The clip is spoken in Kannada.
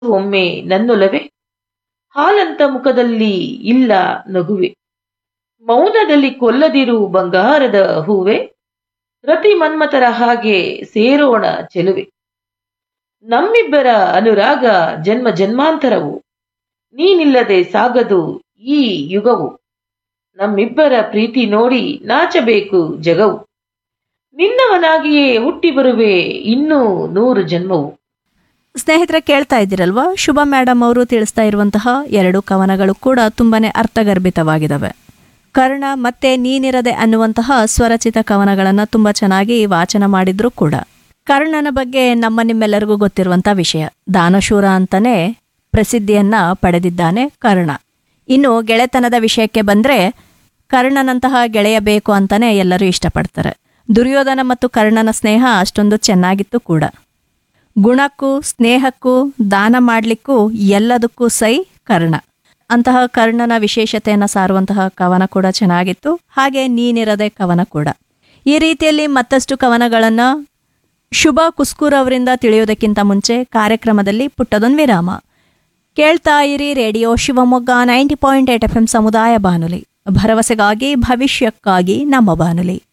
ಒಮ್ಮೆ ನನ್ನೊಲವೇ ಹಾಲಂತ ಮುಖದಲ್ಲಿ ಇಲ್ಲ ನಗುವೆ ಮೌನದಲ್ಲಿ ಕೊಲ್ಲದಿರು ಬಂಗಾರದ ಹೂವೆ ರತಿ ಮನ್ಮಥರ ಹಾಗೆ ಸೇರೋಣ ಚೆಲುವೆ ನಮ್ಮಿಬ್ಬರ ಅನುರಾಗ ಜನ್ಮ ಜನ್ಮಾಂತರವು ನೀನಿಲ್ಲದೆ ಸಾಗದು ಈ ಯುಗವು ನಮ್ಮಿಬ್ಬರ ಪ್ರೀತಿ ನೋಡಿ ನಾಚಬೇಕು ಜಗವು ನಿನ್ನವನಾಗಿಯೇ ಹುಟ್ಟಿ ಬರುವೆ ಇನ್ನೂ ನೂರು ಜನ್ಮವು ಸ್ನೇಹಿತರೆ ಕೇಳ್ತಾ ಇದ್ದೀರಲ್ವಾ ಶುಭ ಮೇಡಮ್ ಅವರು ತಿಳಿಸ್ತಾ ಇರುವಂತಹ ಎರಡು ಕವನಗಳು ಕೂಡ ತುಂಬಾನೇ ಅರ್ಥಗರ್ಭಿತವಾಗಿದ್ದಾವೆ ಕರ್ಣ ಮತ್ತೆ ನೀನಿರದೆ ಅನ್ನುವಂತಹ ಸ್ವರಚಿತ ಕವನಗಳನ್ನು ತುಂಬ ಚೆನ್ನಾಗಿ ವಾಚನ ಮಾಡಿದ್ರು ಕೂಡ ಕರ್ಣನ ಬಗ್ಗೆ ನಮ್ಮ ನಿಮ್ಮೆಲ್ಲರಿಗೂ ಗೊತ್ತಿರುವಂಥ ವಿಷಯ ದಾನಶೂರ ಅಂತಾನೆ ಪ್ರಸಿದ್ಧಿಯನ್ನ ಪಡೆದಿದ್ದಾನೆ ಕರ್ಣ ಇನ್ನು ಗೆಳೆತನದ ವಿಷಯಕ್ಕೆ ಬಂದ್ರೆ ಕರ್ಣನಂತಹ ಗೆಳೆಯ ಬೇಕು ಅಂತಾನೆ ಎಲ್ಲರೂ ಇಷ್ಟಪಡ್ತಾರೆ ದುರ್ಯೋಧನ ಮತ್ತು ಕರ್ಣನ ಸ್ನೇಹ ಅಷ್ಟೊಂದು ಚೆನ್ನಾಗಿತ್ತು ಕೂಡ ಗುಣಕ್ಕೂ ಸ್ನೇಹಕ್ಕೂ ದಾನ ಮಾಡಲಿಕ್ಕೂ ಎಲ್ಲದಕ್ಕೂ ಸೈ ಕರ್ಣ ಅಂತಹ ಕರ್ಣನ ವಿಶೇಷತೆಯನ್ನು ಸಾರುವಂತಹ ಕವನ ಕೂಡ ಚೆನ್ನಾಗಿತ್ತು ಹಾಗೆ ನೀನಿರದೆ ಕವನ ಕೂಡ ಈ ರೀತಿಯಲ್ಲಿ ಮತ್ತಷ್ಟು ಕವನಗಳನ್ನು ಶುಭ ಕುಸ್ಕೂರ್ ಅವರಿಂದ ತಿಳಿಯೋದಕ್ಕಿಂತ ಮುಂಚೆ ಕಾರ್ಯಕ್ರಮದಲ್ಲಿ ಪುಟ್ಟದೊಂದು ವಿರಾಮ ಕೇಳ್ತಾ ಇರಿ radio Shivamogga ninety point eight F M ಸಮುದಾಯ ಬಾನುಲಿ ಭರವಸೆಗಾಗಿ ಭವಿಷ್ಯಕ್ಕಾಗಿ ನಮ್ಮ ಬಾನುಲಿ